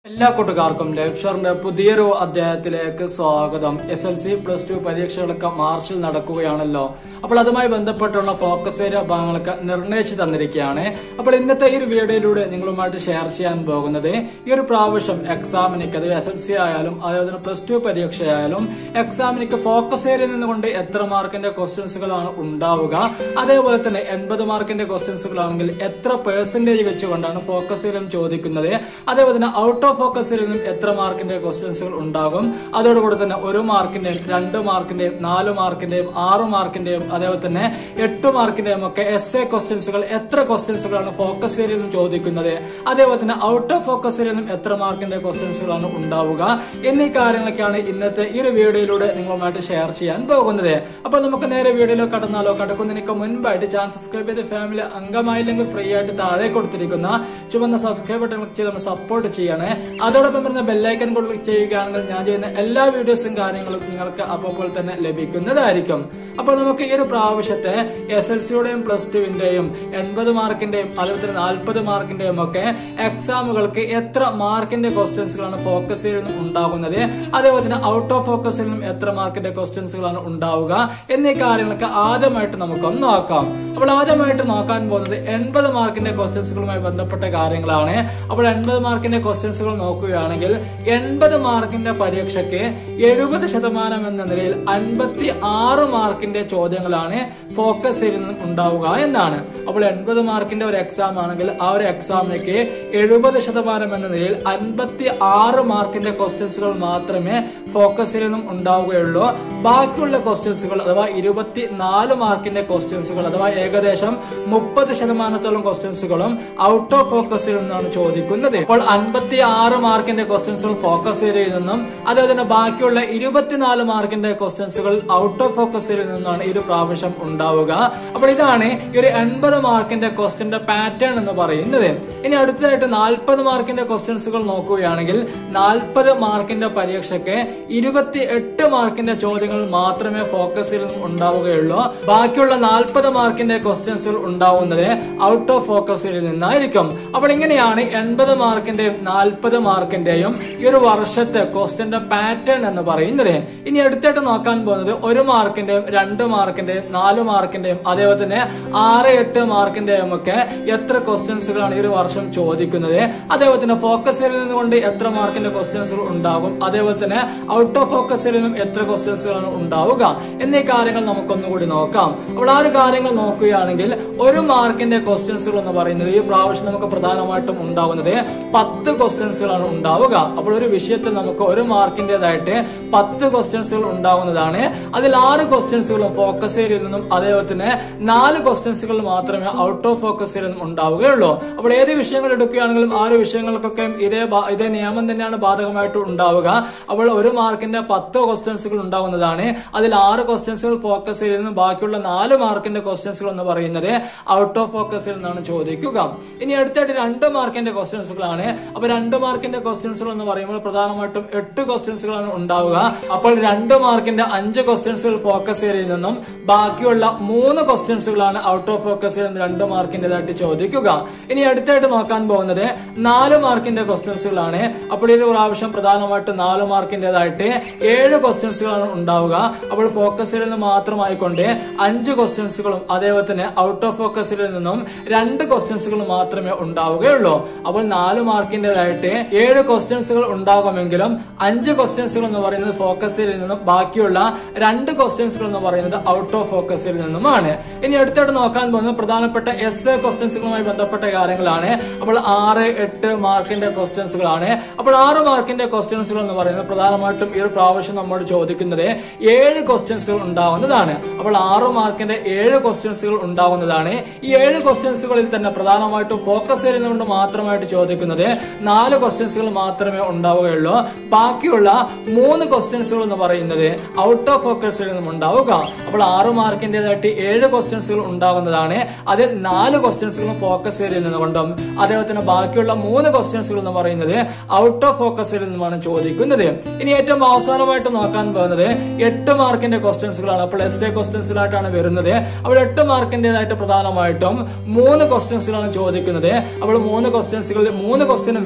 എല്ലാ കൂട്ടുകാർക്കും ലെഫ്ഷറിന്റെ പുതിയൊരു അധ്യായത്തിലേക്ക് സ്വാഗതം S L C plus two പരീക്ഷകളൊക്കെ മാർച്ചിൽ നടക്കുകയാണല്ലോ അപ്പോൾ അതുമായി ബന്ധപ്പെട്ടുള്ള ഫോക്കസ് ഏരിയ ഭാഗങ്ങളൊക്കെ നിർണയിച്ചു തന്നിരിക്കുകയാണ് അപ്പോൾ ഇന്നത്തെ ഈ ഒരു വീഡിയോയിലൂടെ നിങ്ങളുമായിട്ട് ഷെയർ ചെയ്യാൻ പോകുന്നത് ഈ ഒരു പ്രാവശ്യം എക്സാമിനിക്ക് അത് എസ് എൽ സി ആയാലും അതേപോലെ പ്ലസ് ടു പരീക്ഷയായാലും എക്സാമിനിക്ക് ഫോക്കസ് ഏരിയയിൽ നിന്നുകൊണ്ട് എത്ര മാർക്കിന്റെ ക്വസ്റ്റ്യൻസുകളാണ് ഉണ്ടാവുക അതേപോലെ തന്നെ എൺപത് മാർക്കിന്റെ ക്വസ്റ്റ്യൻസുകളാണെങ്കിൽ എത്ര പെർസെന്റേജ് വെച്ചുകൊണ്ടാണ് ഫോക്കസ് ഏരിയയിൽ ചോദിക്കുന്നത് അതേപോലെ തന്നെ ഔട്ട് ഓഫ് ഫോക്കസിൽ നിന്നും എത്ര മാർക്കിന്റെ ക്വസ്റ്റ്യൻസുകൾ ഉണ്ടാകും അതോടുകൂടി തന്നെ ഒരു മാർക്കിന്റെയും രണ്ട് മാർക്കിന്റെയും നാല് മാർക്കിന്റെയും ആറ് മാർക്കിന്റെയും അതേപോലെ തന്നെ എട്ട് മാർക്കിന്റെയും ഒക്കെ എസ് എ ക്വസ്റ്റ്യൻസുകൾ എത്ര ക്വസ്റ്റ്യൻസുകളാണ് ഫോക്കസ് ഏരിയയിൽ നിന്നും ചോദിക്കുന്നത് അതേപോലെ തന്നെ ഔട്ട് ഓഫ് ഫോക്കസ് ഏരിയയിൽ നിന്നും എത്ര മാർക്കിന്റെ ക്വസ്റ്റ്യൻസുകളാണ് ഉണ്ടാവുക എന്നീ കാര്യങ്ങളൊക്കെയാണ് ഇന്നത്തെ ഈ ഒരു വീഡിയോയിലൂടെ നിങ്ങളുമായിട്ട് ഷെയർ ചെയ്യാൻ പോകുന്നത് അപ്പോൾ നമുക്ക് നേരെ വീഡിയോയിലോ കടന്നാലോ കടക്കുന്നതിനൊക്കെ മുൻപായിട്ട് ചാനൽ സബ്സ്ക്രൈബ് ചെയ്ത് ഫാമിലി അംഗമായില്ലെങ്കിൽ ഫ്രീ ആയിട്ട് താഴെ കൊടുത്തിരിക്കുന്ന ചുവന്ന സബ്സ്ക്രൈബ് ബട്ടൺ ക്ലിക്ക് ചെയ്ത് നമ്മൾ സപ്പോർട്ട് ചെയ്യണേ അതോടൊപ്പം വരുന്ന ബെല്ലൈക്കൺ കൂടി ക്ലിക്ക് ചെയ്യുകയാണെങ്കിൽ ഞാൻ ചെയ്യുന്ന എല്ലാ വീഡിയോസും കാര്യങ്ങളും നിങ്ങൾക്ക് അപ്പോൾ തന്നെ ലഭിക്കുന്നതായിരിക്കും അപ്പോൾ നമുക്ക് ഈ ഒരു പ്രാവശ്യത്തെ എസ് എൽ സിയുടെയും പ്ലസ് ടുവിന്റെയും എൺപത് മാർക്കിന്റെയും അതുപോലെ തന്നെ നാൽപ്പത് മാർക്കിന്റെയും ഒക്കെ എക്സാമുകൾക്ക് എത്ര മാർക്കിന്റെ ക്വസ്റ്റ്യൻസുകളാണ് ഫോക്കസ് നിന്നും ഉണ്ടാകുന്നത് അതേപോലെ തന്നെ ഔട്ട് ഓഫ് ഫോക്കസിൽ നിന്നും എത്ര മാർക്കിന്റെ ക്വസ്റ്റ്യൻസുകളാണ് ഉണ്ടാവുക എന്നീ കാര്യങ്ങളൊക്കെ ആദ്യമായിട്ട് നമുക്കൊന്ന് നോക്കാം അപ്പോൾ ആദ്യമായിട്ട് നോക്കാൻ പോകുന്നത് എൺപത് മാർക്കിന്റെ ക്വസ്റ്റ്യൻസുകളുമായി ബന്ധപ്പെട്ട കാര്യങ്ങളാണ് അപ്പോൾ എൺപത് മാർക്കിന്റെ ക്വസ്റ്റ്യൻസുകൾ നോക്കുകയാണെങ്കിൽ എൺപത് മാർക്കിന്റെ പരീക്ഷയ്ക്ക് എഴുപത് ശതമാനം എന്ന നിലയിൽ അൻപത്തി ആറ് മാർക്കിന്റെ ചോദ്യങ്ങളാണ് ഫോക്കസ് ഏരിയയിൽ നിന്നും ഉണ്ടാവുക എന്നാണ് അപ്പോൾ എൺപത് മാർക്കിന്റെ ഒരു എക്സാം ആണെങ്കിൽ ആ ഒരു എക്സാമിലേക്ക് എഴുപത് ശതമാനം എന്ന നിലയിൽ അൻപത്തി ആറ് മാർക്കിന്റെ ക്വസ്റ്റ്യൻസുകൾ മാത്രമേ ഫോക്കസ് ഏരിയയിൽ നിന്നും ഉണ്ടാവുകയുള്ളൂ ബാക്കിയുള്ള ക്വസ്റ്റ്യൻസുകൾ അഥവാ ഇരുപത്തി നാല് മാർക്കിന്റെ ക്വസ്റ്റ്യൻസുകൾ അഥവാ ഏകദേശം മുപ്പത് ശതമാനത്തോളം ക്വസ്റ്റ്യൻസുകളും ഔട്ട് ഓഫ് ഫോക്കസിൽ നിന്നാണ് ചോദിക്കുന്നത് അപ്പോൾ അൻപത്തി ആറ് മാർക്കിന്റെ ക്വസ്റ്റ്യൻസുകൾ ഫോക്കസ് ഏരിയയിൽ നിന്നും അതുപോലെ തന്നെ ബാക്കിയുള്ള ഇരുപത്തിനാല് മാർക്കിന്റെ ക്വസ്റ്റ്യൻസുകൾ ഔട്ട് ഓഫ് ഫോക്കസ് ഏരിയയിൽ നിന്നാണ് ഈ ഒരു പ്രാവശ്യം ഉണ്ടാവുക അപ്പോൾ ഇതാണ് ഈ ഒരു എൺപത് മാർക്കിന്റെ ക്വസ്റ്റ്യന്റെ പാറ്റേൺ എന്ന് പറയുന്നത് ഇനി അടുത്തതായിട്ട് നാൽപ്പത് മാർക്കിന്റെ ക്വസ്റ്റ്യൻസുകൾ നോക്കുകയാണെങ്കിൽ നാൽപ്പത് മാർക്കിന്റെ പരീക്ഷയ്ക്ക് ഇരുപത്തി എട്ട് മാർക്കിന്റെ ചോദ്യങ്ങൾ മാത്രമേ ഫോക്കസിൽ നിന്നും ഉണ്ടാവുകയുള്ളൂ ബാക്കിയുള്ള നാൽപ്പത് മാർക്കിന്റെ ക്വസ്റ്റ്യൻസുകൾ ഉണ്ടാവുന്നത് ഔട്ട് ഓഫ് ഫോക്കസിൽ നിന്നായിരിക്കും അപ്പോൾ ഇങ്ങനെയാണ് എൺപത് മാർക്കിന്റെയും നാൽപ്പത് മാർക്കിന്റെയും ഈ ഒരു വർഷത്തെ ക്വസ്റ്റ്യന്റെ പാറ്റേൺ എന്ന് പറയുന്നത് ഇനി അടുത്തായിട്ട് നോക്കാൻ പോകുന്നത് ഒരു മാർക്കിന്റെയും രണ്ട് മാർക്കിന്റെയും നാല് മാർക്കിന്റെയും അതേപോലെ തന്നെ ആറ് എട്ട് മാർക്കിന്റെയും ഒക്കെ എത്ര ക്വസ്റ്റ്യൻസുകളാണ് ഈ ഒരു വർഷം ചോദിക്കുന്നത് അതേപോലെ തന്നെ ഫോക്കസ് ഏരിയയിൽ നിന്നുകൊണ്ട് എത്ര മാർക്കിന്റെ ക്വസ്റ്റ്യൻസുകൾ ഉണ്ടാകും അതേപോലെ തന്നെ ഔട്ട് ഓഫ് ഫോക്കസ് ഏരിയയിൽ നിന്നും എത്ര ക്വസ്റ്റ്യൻസുകളാണ് ഉണ്ടാവുക എന്നീ കാര്യങ്ങൾ നമുക്കൊന്നുകൂടി നോക്കാം അപ്പോൾ ആ ഒരു കാര്യങ്ങൾ നോക്കുകയാണെങ്കിൽ ഒരു മാർക്കിന്റെ ക്വസ്റ്റ്യൻസുകൾ എന്ന് പറയുന്നത് ഈ പ്രാവശ്യം നമുക്ക് പ്രധാനമായിട്ടും ഉണ്ടാവുന്നത് പത്ത് ക്വസ്റ്റ്യൻസുകളാണ് ഉണ്ടാവുക അപ്പോൾ ഒരു വിഷയത്തിൽ നമുക്ക് ഒരു മാർക്കിന്റേതായിട്ട് പത്ത് ക്വസ്റ്റ്യൻസുകൾ ഉണ്ടാവുന്നതാണ് അതിൽ ആറ് ക്വസ്റ്റ്യൻസുകളും ഫോക്കസ് ഏരിയയിൽ നിന്നും അതേപോലെ തന്നെ നാല് ക്വസ്റ്റ്യൻസുകൾ മാത്രമേ ഔട്ട് ഓഫ് ഫോക്കസ് ഏരിയയിൽ നിന്നും ഉണ്ടാവുകയുള്ളൂ അപ്പോൾ ഏത് വിഷയങ്ങൾ എടുക്കുകയാണെങ്കിലും ആ ഒരു വിഷയങ്ങൾക്കൊക്കെ ഇതേ ബാ- ഇതേ നിയമം തന്നെയാണ് ബാധകമായിട്ട് ഉണ്ടാവുക അപ്പോൾ ഒരു മാർക്കിന്റെ പത്ത് ക്വസ്റ്റ്യൻസുകൾ ഉണ്ടാവുന്നതാണ് അതിൽ ആറ് ക്വസ്റ്റ്യൻസുകൾ ഫോക്കസ് ഏരിയയിൽ നിന്നും ബാക്കിയുള്ള നാല് മാർക്കിന്റെ ക്വസ്റ്റ്യൻസുകൾ എന്ന് പറയുന്നത് ഔട്ട് ഓഫ് ഫോക്കസിൽ നിന്നാണ് ചോദിക്കുക ഇനി അടുത്തായിട്ട് രണ്ട് മാർക്കിന്റെ ക്വസ്റ്റ്യൻസുകളാണ് അപ്പൊ രണ്ട് മാർക്കിന്റെ ക്വസ്റ്റ്യൻസുകൾ എന്ന് പറയുമ്പോൾ പ്രധാനമായിട്ടും എട്ട് ക്വസ്റ്റ്യൻസുകളാണ് ഉണ്ടാവുക അപ്പോൾ രണ്ട് മാർക്കിന്റെ അഞ്ച് ക്വസ്റ്റ്യൻസുകൾ ഫോക്കസ് ഏരിയയിൽ നിന്നും ബാക്കിയുള്ള മൂന്ന് ക്വസ്റ്റ്യൻസുകളാണ് ഔട്ട് ഓഫ് ഫോക്കസ് ഏരിയയിൽ രണ്ട് മാർക്കിന്റേതായിട്ട് ചോദിക്കുക ഇനി അടുത്തായിട്ട് നോക്കാൻ പോകുന്നത് നാല് മാർക്കിന്റെ ക്വസ്റ്റ്യൻസുകളാണ് അപ്പോൾ ഈ ഒരു പ്രാവശ്യം പ്രധാനമായിട്ടും നാല് മാർക്കിന്റേതായിട്ട് ഏഴ് ക്വസ്റ്റ്യൻസുകളാണ് ഉണ്ടാവുക അപ്പോൾ ഫോക്കസ് ഏരിയയിൽ നിന്ന് മാത്രമായിക്കൊണ്ട് അഞ്ച് ക്വസ്റ്റ്യൻസുകളും അതേപോലെ തന്നെ ഔട്ട് ഓഫ് ഫോക്കസിൽ നിന്നും രണ്ട് ക്വസ്റ്റ്യൻസുകൾ മാത്രമേ ഉണ്ടാവുകയുള്ളൂ അപ്പോൾ നാല് മാർക്കിന്റേതായിട്ട് ഏഴ് ക്വസ്റ്റ്യൻസുകൾ ഉണ്ടാകുമെങ്കിലും അഞ്ച് ക്വസ്റ്റ്യൻസുകൾ എന്ന് പറയുന്നത് ഫോക്കസിൽ നിന്നും ബാക്കിയുള്ള രണ്ട് ക്വസ്റ്റ്യൻസുകൾ എന്ന് പറയുന്നത് ഔട്ട് ഓഫ് ഫോക്കസിൽ നിന്നുമാണ് ഇനി അടുത്തായിട്ട് നോക്കാൻ പോകുന്നത് പ്രധാനപ്പെട്ട എസ് എ ക്വസ്റ്റ്യൻസുകളുമായി ബന്ധപ്പെട്ട കാര്യങ്ങളാണ് അപ്പോൾ ആറ് എട്ട് മാർക്കിന്റെ ക്വസ്റ്റ്യൻസുകളാണ് അപ്പോൾ ആറ് മാർക്കിന്റെ ക്വസ്റ്റ്യൻസുകൾ എന്ന് പറയുന്നത് പ്രധാനമായിട്ടും ഈ ഒരു പ്രാവശ്യം നമ്മോട് ചോദിക്കുന്നത് ഏഴ് ക്വസ്റ്റ്യൻസുകൾ ഉണ്ടാവുന്നതാണ് അപ്പോൾ ആറ് മാർക്കിന്റെ ഏഴ് ക്വസ്റ്റ്യൻസുകൾ ഉണ്ടാവുന്നതാണ് ഈ ഏഴ് ക്വസ്റ്റ്യൻസുകളിൽ തന്നെ പ്രധാനമായിട്ടും ഫോക്കസ് ഏരിയ കൊണ്ട് മാത്രമായിട്ട് ചോദിക്കുന്നത് നാല് ക്വസ്റ്റ്യൻസുകൾ മാത്രമേ ഉണ്ടാവുകയുള്ളൂ ബാക്കിയുള്ള മൂന്ന് ക്വസ്റ്റ്യൻസുകൾ എന്ന് പറയുന്നത് ഔട്ട് ഓഫ് ഫോക്കസിൽ നിന്നും ഉണ്ടാവുക അപ്പോൾ ആറ് മാർക്കിന്റേതായിട്ട് ഏഴ് ക്വസ്റ്റ്യൻസുകൾ ഉണ്ടാവുന്നതാണ് അതിൽ നാല് ക്വസ്റ്റ്യൻസുകളും ഫോക്കസ് ഏരിയയിൽ നിന്നുകൊണ്ടും അതേപോലെ തന്നെ ബാക്കിയുള്ള മൂന്ന് ക്വസ്റ്റ്യൻസുകൾ എന്ന് പറയുന്നത് ഔട്ട് ഓഫ് ഫോക്കസിൽ നിന്നുമാണ് ചോദിക്കുന്നത് ഇനി ഏറ്റവും അവസാനമായിട്ട് നോക്കാൻ പോകുന്നത് എട്ട് മാർക്കിന്റെ ക്വസ്റ്റ്യൻസുകളാണ് അപ്പോൾ എസ് എ ക്വസ്റ്റ്യൻസിലായിട്ടാണ് വരുന്നത് അപ്പോൾ എട്ട് മാർക്കിന്റേതായിട്ട് പ്രധാനമായിട്ടും മൂന്ന് ക്വസ്റ്റ്യൻസുകളാണ് ചോദിക്കുന്നത് അപ്പോൾ മൂന്ന് ക്വസ്റ്റ്യൻസുകളിൽ മൂന്ന് ക്വസ്റ്റ്യനും വരുന്നത് ഫോക്കസ്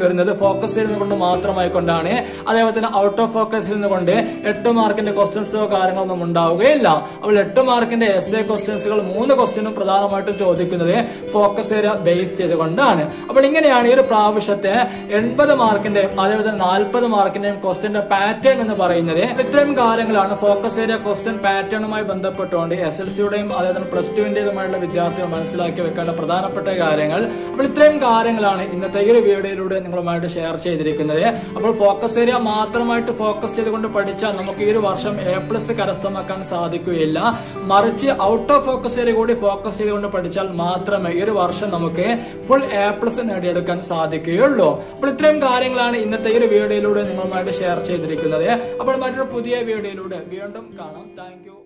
ഫോക്കസ് ചെയ്യുന്നത് മാത്രമായി കൊണ്ടാണ് അതേപോലെ തന്നെ ഔട്ട് ഓഫ് ഫോക്കസിൽ നിന്നുകൊണ്ട് എട്ട് മാർക്കിന്റെ ക്വസ്റ്റ്യൻസോ കാര്യങ്ങളൊന്നും ഉണ്ടാവുകയില്ല അപ്പോൾ എട്ട് മാർക്കിന്റെ എസ് എ ക്വസ്റ്റ്യൻസുകൾ മൂന്ന് ക്വസ്റ്റ്യനും പ്രധാനമായിട്ടും ചോദിക്കുന്നത് ഫോക്കസ് ഏരിയ ബേസ് ചെയ്തുകൊണ്ടാണ് അപ്പോൾ ഇങ്ങനെയാണ് ഈ ഒരു പ്രാവശ്യത്തെ എൺപത് മാർക്കിന്റെയും അതേപോലെ തന്നെ നാൽപ്പത് മാർക്കിന്റെയും ക്വസ്റ്റ്യന്റെ പാറ്റേൺ എന്ന് പറയുന്നത് ഇത്രയും കാര്യങ്ങളാണ് ഫോക്കസ് ഏരിയ ക്വസ്റ്റ്യൻ പാറ്റേണുമായി ബന്ധപ്പെട്ടുകൊണ്ട് എസ് എൽ സിയുടെയും അതേപോലെ തന്നെ പ്ലസ് ടുവിന്റേതുമായുള്ള വിദ്യാർത്ഥികൾ മനസ്സിലാക്കി വെക്കേണ്ട പ്രധാനപ്പെട്ട കാര്യങ്ങൾ അപ്പോൾ ഇത്രയും കാര്യങ്ങളാണ് ഇന്നത്തെ ഈ ഒരു വീഡിയോയിലൂടെ നിങ്ങളുമായിട്ട് ഷെയർ ചെയ്തിരിക്കുന്നത് അപ്പോൾ ഫോക്കസ് ഏരിയ മാത്രമായിട്ട് ഫോക്കസ് ചെയ്തുകൊണ്ട് പഠിച്ചാൽ നമുക്ക് ഈ ഒരു വർഷം എ പ്ലസ് കരസ്ഥമാക്കാൻ സാധിക്കുകയില്ല മറിച്ച് ഔട്ട് ഓഫ് ഫോക്കസ് ഏരിയ കൂടി ഫോക്കസ് ചെയ്തുകൊണ്ട് പഠിച്ചാൽ മാത്രമേ ഈ ഒരു വർഷം നമുക്ക് ഫുൾ എ പ്ലസ് നേടിയെടുക്കാൻ സാധിക്കുകയുള്ളൂ അപ്പോൾ ഇത്രയും കാര്യങ്ങളാണ് ഇന്നത്തെ ഈ ഒരു വീഡിയോയിലൂടെ നിങ്ങളുമായിട്ട് ഷെയർ ചെയ്തിരിക്കുന്നത് അപ്പോൾ മറ്റൊരു പുതിയ വീഡിയോയിലൂടെ വീണ്ടും കാണാം താങ്ക്